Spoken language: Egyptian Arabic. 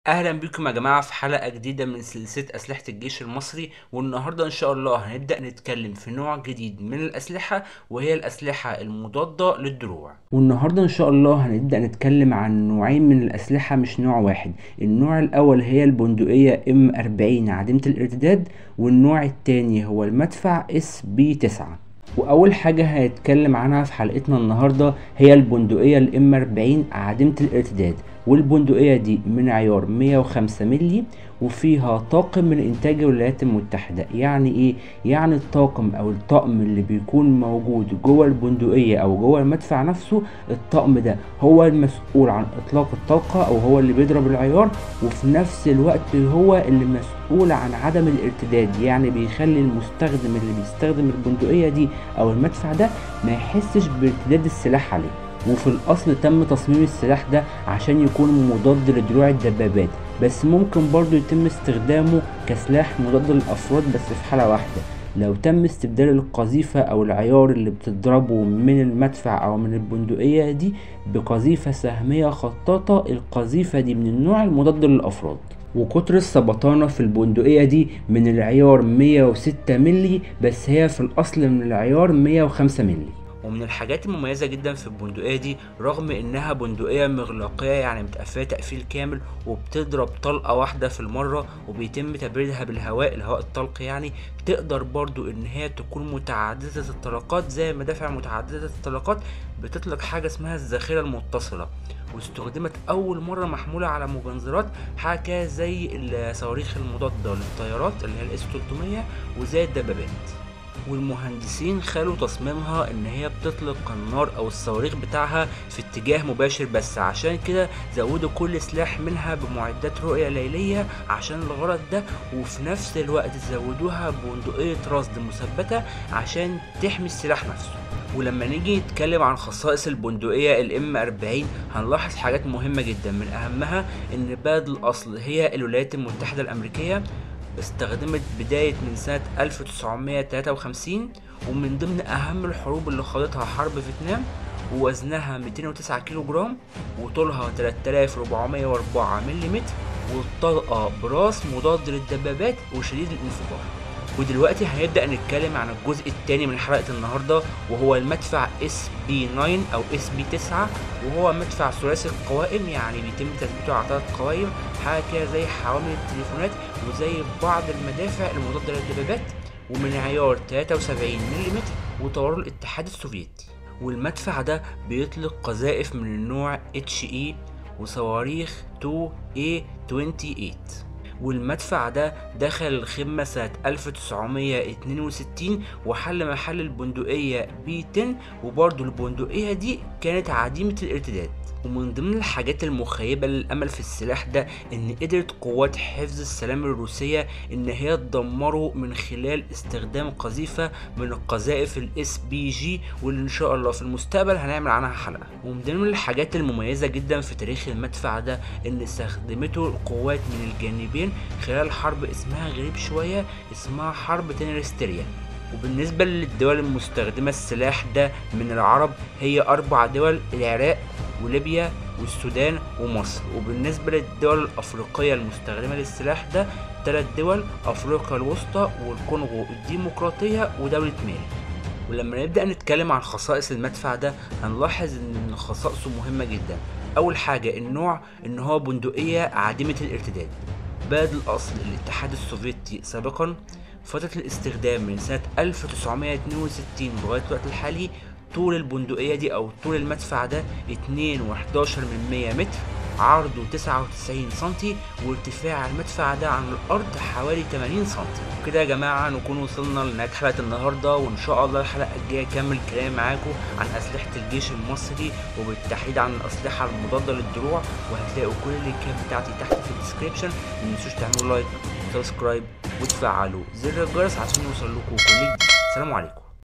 اهلا بكم يا جماعه في حلقه جديده من سلسله اسلحه الجيش المصري والنهارده ان شاء الله هنبدا نتكلم في نوع جديد من الاسلحه وهي الاسلحه المضاده للدروع والنهارده ان شاء الله هنبدا نتكلم عن نوعين من الاسلحه مش نوع واحد النوع الاول هي البندقيه ام 40 عديمه الارتداد والنوع التاني هو المدفع اس بي 9 واول حاجه هنتكلم عنها في حلقتنا النهارده هي البندقيه الام 40 عديمه الارتداد والبندقية دي من عيار 105 ملي وفيها طاقم من انتاج الولايات المتحدة يعني ايه يعني الطاقم او الطقم اللي بيكون موجود جوه البندقية او جوه المدفع نفسه الطقم ده هو المسؤول عن اطلاق الطلقة او هو اللي بيضرب العيار وفي نفس الوقت هو اللي مسؤول عن عدم الارتداد يعني بيخلي المستخدم اللي بيستخدم البندقية دي او المدفع ده ما يحسش بارتداد السلاح عليه وفي الاصل تم تصميم السلاح ده عشان يكون مضاد لدروع الدبابات بس ممكن برضو يتم استخدامه كسلاح مضاد للافراد بس في حالة واحدة لو تم استبدال القذيفة او العيار اللي بتضربه من المدفع او من البندقية دي بقذيفة سهمية خطاطة القذيفة دي من النوع المضاد للافراد وقطر السبطانة في البندقية دي من العيار 106 ملي بس هي في الأصل من العيار 105 ملي ومن الحاجات المميزة جدا في البندقية دي رغم انها بندقية مغلقية يعني متقفلة تقفيل كامل وبتضرب طلقة واحدة في المرة وبيتم تبريدها بالهواء الهواء الطلق يعني تقدر برضو ان هي تكون متعددة الطلقات زي مدافع متعددة الطلقات بتطلق حاجة اسمها الذخيرة المتصلة واستخدمت اول مرة محمولة على مجنزرات حاجة زي الصواريخ المضادة للطيارات اللي هي الاس 300 وزي الدبابات والمهندسين خلوا تصميمها ان هي بتطلق النار او الصواريخ بتاعها في اتجاه مباشر بس عشان كده زودوا كل سلاح منها بمعدات رؤية ليلية عشان الغرض ده وفي نفس الوقت زودوها ببندقية رصد مثبتة عشان تحمي السلاح نفسه ولما نيجي نتكلم عن خصائص البندقية الام 40 هنلاحظ حاجات مهمة جدا من اهمها ان بلد الاصل هي الولايات المتحدة الامريكية استخدمت بداية من سنة 1953 ومن ضمن أهم الحروب اللي خاضتها حرب فيتنام ووزنها 209 كيلو جرام وطولها 3404 ملم والطلقة براس مضاد للدبابات وشديد الانفجار ودلوقتي هنبدأ نتكلم عن الجزء الثاني من حلقة النهاردة وهو المدفع اس بي 9 او اس بي 9 وهو مدفع ثلاثي القوائم يعني بيتم تثبيته على ثلاث قوائم حاجة كده زي حوامل التليفونات وزي بعض المدافع المضادة للدبابات ومن عيار 73 ملم وطوره الاتحاد السوفيتي والمدفع ده بيطلق قذائف من النوع اتش اي وصواريخ 2 a 28 والمدفع ده دخل الخدمة سنة 1962 وحل محل البندقية بي 10 وبرضه البندقية دي كانت عديمة الارتداد ومن ضمن الحاجات المخيبة للأمل في السلاح ده إن قدرت قوات حفظ السلام الروسية إن هي تدمره من خلال استخدام قذيفة من القذائف الاس بي جي واللي إن شاء الله في المستقبل هنعمل عنها حلقة ومن ضمن الحاجات المميزة جدا في تاريخ المدفع ده إن استخدمته القوات من الجانبين خلال حرب اسمها غريب شوية اسمها حرب تنرستيريا وبالنسبة للدول المستخدمة السلاح ده من العرب هي أربع دول العراق وليبيا والسودان ومصر وبالنسبة للدول الأفريقية المستخدمة للسلاح ده ثلاث دول أفريقيا الوسطى والكونغو الديمقراطية ودولة مالي ولما نبدأ نتكلم عن خصائص المدفع ده هنلاحظ ان خصائصه مهمة جدا أول حاجة النوع ان هو بندقية عديمة الارتداد بلد الأصل الاتحاد السوفيتي سابقا فترة الاستخدام من سنة 1962 لغاية الوقت الحالي طول البندقية دي أو طول المدفع ده اتنين وحداشر من مية متر عرضه تسعة وتسعين سنتي وارتفاع المدفع ده عن الأرض حوالي تمانين سنتي وكده يا جماعة نكون وصلنا لنهاية حلقة النهاردة وإن شاء الله الحلقة الجاية أكمل كلام معاكم عن أسلحة الجيش المصري وبالتحديد عن الأسلحة المضادة للدروع وهتلاقوا كل اللينكات بتاعتي تحت في الديسكريبشن متنسوش تعملوا لايك وسبسكرايب وتفعلوا زر الجرس عشان يوصل لكم كل جديد سلام عليكم